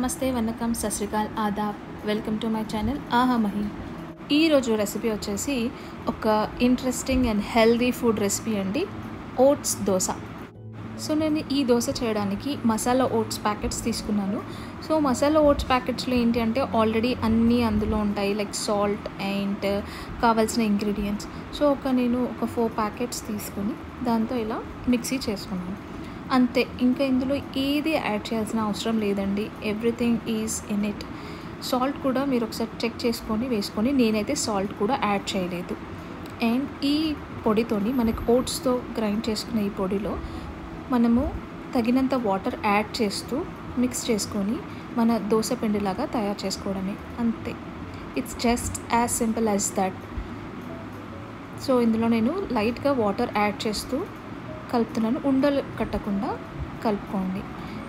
నమస్తే vanakkam Sat Sri Akal adab welcome to my channel ఆహా మహి ఈరోజు రెసిపీ వచ్చేసి ఒక interesting and healthy food recipe అండి ఓట్స్ దోశ సో నేను ఈ దోశ చేయడానికి మసాలా ఓట్స్ ప్యాకెట్స్ తీసుకున్నాను సో మసాలా ఓట్స్ ప్యాకెట్స్లో ఏంటి అంటే ఆల్రెడీ అన్నీ అందులో ఉంటాయి లైక్ సాల్ట్ అండ్ కావాల్సిన ఇంగ్రీడియంట్స్ సో ఒక నేను ఒక ఫోర్ ప్యాకెట్స్ తీసుకుని దాంతో ఇలా మిక్సీ చేసుకున్నాను అంతే ఇంకా ఇందులో ఏది యాడ్ చేయాల్సిన అవసరం లేదండి everything is in it salt కూడా మీరు ఒకసారి చెక్ చేసుకొని వేసుకొని నేనైతే సాల్ట్ కూడా యాడ్ చేయలేదు అండ్ ఈ పొడితోని మనకి ఓట్స్తో గ్రైండ్ చేసుకున్న ఈ పొడిలో మనము తగినంత వాటర్ యాడ్ చేస్తూ మిక్స్ చేసుకొని మన దోశ పిండిలాగా తయారు చేసుకోవడమే అంతే it's just as simple as that so ఇందులో నేను లైట్గా వాటర్ యాడ్ చేస్తూ కలుపుతున్నాను ఉండలు కట్టకుండా కలుపుకోండి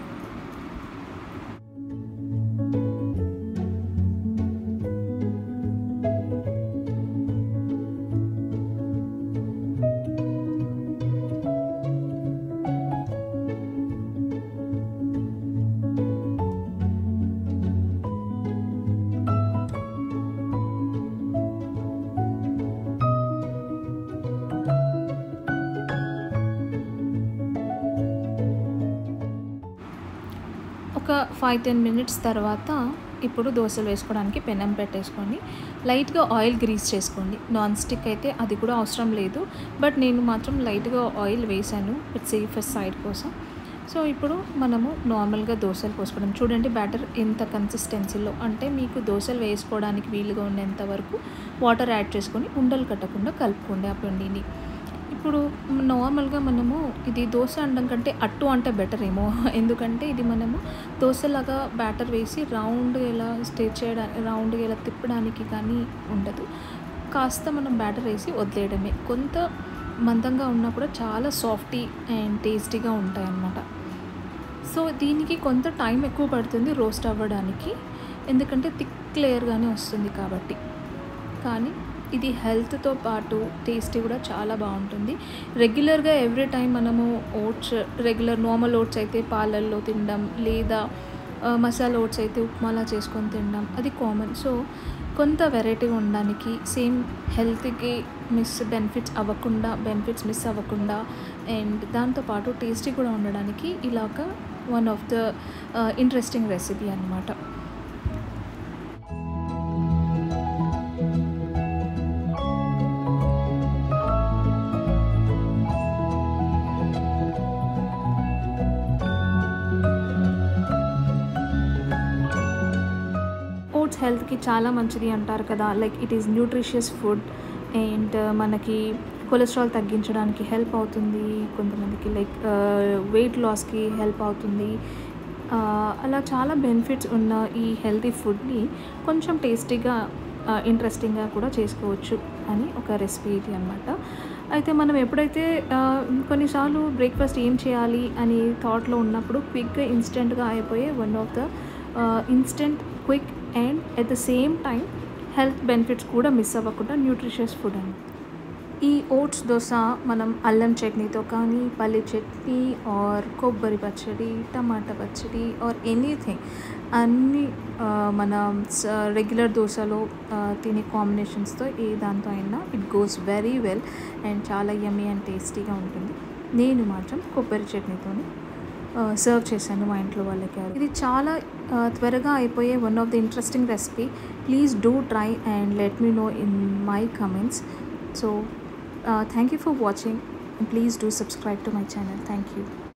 ఒక ఫైవ్ టెన్ మినిట్స్ తర్వాత ఇప్పుడు దోశలు వేసుకోవడానికి పెనం పెట్టేసుకొని లైట్గా ఆయిల్ గ్రీస్ చేసుకోండి నాన్ స్టిక్ అయితే అది కూడా అవసరం లేదు బట్ నేను మాత్రం లైట్గా ఆయిల్ వేసాను ఇట్ సేఫెస్ట్ సైడ్ కోసం సో ఇప్పుడు మనము నార్మల్గా దోశలు పోసుకోవడం చూడండి బ్యాటర్ ఎంత కన్సిస్టెన్సీలో అంటే మీకు దోశలు వేసుకోవడానికి వీలుగా ఉండేంత వరకు వాటర్ యాడ్ చేసుకొని ఉండలు కట్టకుండా కలుపుకోండి ఆ పిండిని ఇప్పుడు నార్మల్గా మనము ఇది దోశ అనడం కంటే అట్టు అంటే బెటర్ ఏమో ఎందుకంటే ఇది మనము దోశలాగా బ్యాటర్ వేసి రౌండ్ ఎలా స్టే చేయడానికి రౌండ్గా ఎలా తిప్పడానికి కానీ ఉండదు కాస్త మనం బ్యాటర్ వేసి వదిలేయడమే కొంత మందంగా ఉన్నప్పుడు చాలా సాఫ్టీ అండ్ టేస్టీగా ఉంటాయి అన్నమాట సో దీనికి కొంత టైం ఎక్కువ పడుతుంది రోస్ట్ అవ్వడానికి ఎందుకంటే థిక్ లేయర్గానే వస్తుంది కాబట్టి కానీ ఇది హెల్త్తో పాటు టేస్టీ కూడా చాలా బాగుంటుంది రెగ్యులర్గా ఎవ్రీ టైం మనము ఓట్స్ రెగ్యులర్ నార్మల్ ఓట్స్ అయితే పాలల్లో తినడం లేదా మసాలా ఓట్స్ అయితే ఉప్మాలా చేసుకొని తినడం అది కామన్ సో కొంత వెరైటీగా ఉండడానికి సేమ్ హెల్త్కి మిస్ బెనిఫిట్స్ అవ్వకుండా బెనిఫిట్స్ మిస్ అవ్వకుండా అండ్ దాంతోపాటు టేస్టీ కూడా ఉండడానికి ఇలాగ one of the interesting recipe అనమాట ఓట్స్ హెల్త్కి చాలా మంచిది అంటారు కదా like it is nutritious food and మనకి కొలెస్ట్రాల్ తగ్గించడానికి హెల్ప్ అవుతుంది కొంతమందికి లైక్ వెయిట్ లాస్కి హెల్ప్ అవుతుంది అలా చాలా బెనిఫిట్స్ ఉన్న ఈ హెల్తీ ఫుడ్ని కొంచెం టేస్టీగా ఇంట్రెస్టింగ్గా కూడా చేసుకోవచ్చు అని ఒక రెసిపీ ఇది అనమాట అయితే మనం ఎప్పుడైతే కొన్నిసార్లు బ్రేక్ఫాస్ట్ ఏం చేయాలి అని థాట్లో ఉన్నప్పుడు క్విక్గా ఇన్స్టెంట్గా అయిపోయే one of the instant quick and at the same time health benefits కూడా మిస్ అవ్వకుండా న్యూట్రిషియస్ ఫుడ్ అని ఈ ఓట్స్ దోశ మనం అల్లం చట్నీతో కానీ పల్లి చట్నీ ఆర్ కొబ్బరి పచ్చడి టమాటా పచ్చడి ఆర్ ఎనీథింగ్ అన్ని మన రెగ్యులర్ దోశలో తినే కాంబినేషన్స్తో ఏ దాంతో అయినా it goes very well and చాలా యమ్మీ అండ్ టేస్టీగా ఉంటుంది నేను మాత్రం కొబ్బరి చట్నీతో సర్వ్ చేశాను మా ఇంట్లో వాళ్ళకి ఇది చాలా త్వరగా అయిపోయే one of the interesting recipe please do try and let me know in my comments so thank you for watching and please do subscribe to my channel thank you